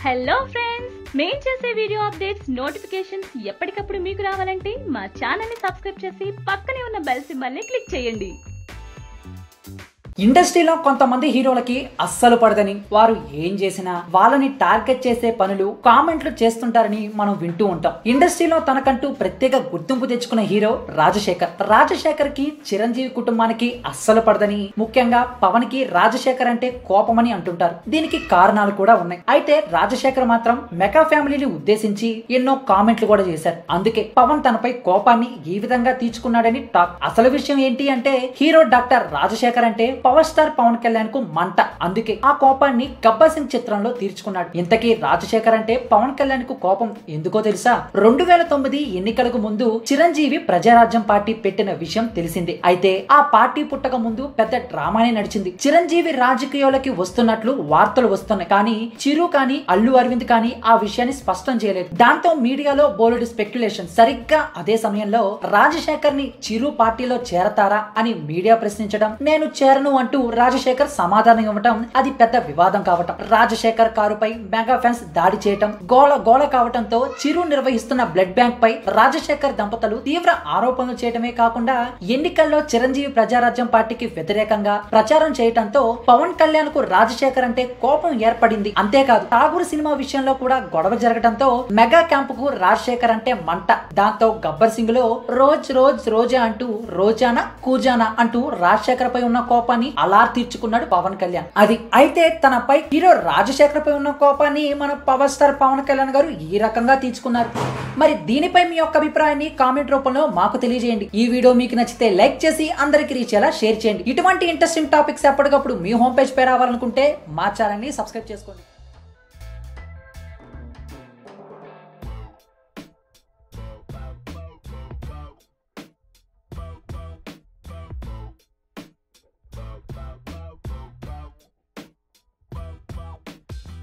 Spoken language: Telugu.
హలో ఫ్రెండ్స్ మేం చేసే వీడియో అప్డేట్స్ నోటిఫికేషన్స్ ఎప్పటికప్పుడు మీకు రావాలంటే మా ఛానల్ ని సబ్స్క్రైబ్ చేసి పక్కనే ఉన్న బెల్ సింబల్ ని క్లిక్ చేయండి ఇండస్ట్రీలో కొంతమంది హీరోలకి అస్సలు పడదని వారు ఏం చేసినా వాళ్ళని టార్గెట్ చేసే పనులు కామెంట్లు చేస్తుంటారని మనం వింటూ ఉంటాం ఇండస్ట్రీలో తనకంటూ ప్రత్యేక గుర్తింపు తెచ్చుకున్న హీరో రాజశేఖర్ రాజశేఖర్ కి చిరంజీవి కుటుంబానికి అస్సలు పడదని ముఖ్యంగా పవన్ కి రాజశేఖర్ అంటే కోపమని అంటుంటారు దీనికి కారణాలు కూడా ఉన్నాయి అయితే రాజశేఖర్ మాత్రం మెగా ఫ్యామిలీని ఉద్దేశించి ఎన్నో కామెంట్లు కూడా చేశారు అందుకే పవన్ తనపై కోపాన్ని ఈ విధంగా తీర్చుకున్నాడని టాక్ అసలు విషయం ఏంటి అంటే హీరో డాక్టర్ రాజశేఖర్ అంటే పవర్ స్టార్ పవన్ కళ్యాణ్ కు మంట అందుకే ఆ కోపాన్ని గబ్బర్ సింగ్ చిత్రంలో తీర్చుకున్నాడు ఇంతకీ రాజశేఖర్ అంటే పవన్ కళ్యాణ్ కు కోపం ఎందుకో తెలుసా రెండు వేల తొమ్మిది ఎన్నికలకు ముందు చిరంజీవి ప్రజారాజ్యం పార్టీ పెట్టిన విషయం తెలిసిందే అయితే ఆ పార్టీ పుట్టక ముందు పెద్ద డ్రామానే నడిచింది చిరంజీవి రాజకీయాలకి వస్తున్నట్లు వార్తలు వస్తున్నాయి కానీ చిరు కానీ అల్లు అరవింద్ కానీ ఆ విషయాన్ని స్పష్టం చేయలేదు దాంతో మీడియాలో బోలెడు స్పెక్యులేషన్ సరిగ్గా అదే సమయంలో రాజశేఖర్ ని చిరు పార్టీలో చేరతారా అని మీడియా ప్రశ్నించడం నేను చేరను అంటూ రాజశేఖర్ సమాధానం ఇవ్వటం అది పెద్ద వివాదం కావటం రాజశేఖర్ కారుపై మెగా ఫ్యాన్స్ దాడి చేయటం గోల గోల కావటంతో చిరు నిర్వహిస్తున్న బ్లడ్ బ్యాంక్ పై రాజశేఖర్ దంపతులు తీవ్ర ఆరోపణలు చేయటమే కాకుండా ఎన్నికల్లో చిరంజీవి ప్రజారాజ్యం పార్టీకి వ్యతిరేకంగా ప్రచారం చేయటంతో పవన్ కళ్యాణ్ కు రాజశేఖర్ అంటే కోపం ఏర్పడింది అంతేకాదు ఠాగూర్ సినిమా విషయంలో కూడా గొడవ జరగడంతో మెగా క్యాంప్ కు రాజశేఖర్ అంటే మంట దాంతో గబ్బర్ సింగ్ లో రోజ్ రోజ్ రోజా అంటూ రోజానా కూజానా అంటూ రాజశేఖర్ పై ఉన్న కోపాన్ని అలా తీర్చుకున్నాడు పవన్ కళ్యాణ్ అది అయితే తనపై హీరో రాజశేఖర్ పై ఉన్న కోపాన్ని మన పవర్ స్టార్ పవన్ కళ్యాణ్ గారు ఈ రకంగా తీర్చుకున్నారు మరి దీనిపై మీ యొక్క అభిప్రాయాన్ని కామెంట్ రూపంలో మాకు తెలియజేయండి ఈ వీడియో మీకు నచ్చితే లైక్ చేసి అందరికి రీచ్ అయ్యేలా షేర్ చేయండి ఇటువంటి ఇంట్రెస్టింగ్ టాపిక్స్ ఎప్పటికప్పుడు మీ హోమ్ పేజ్ పై రావాలనుకుంటే మా ఛానల్ ని సబ్స్క్రైబ్ చేసుకోండి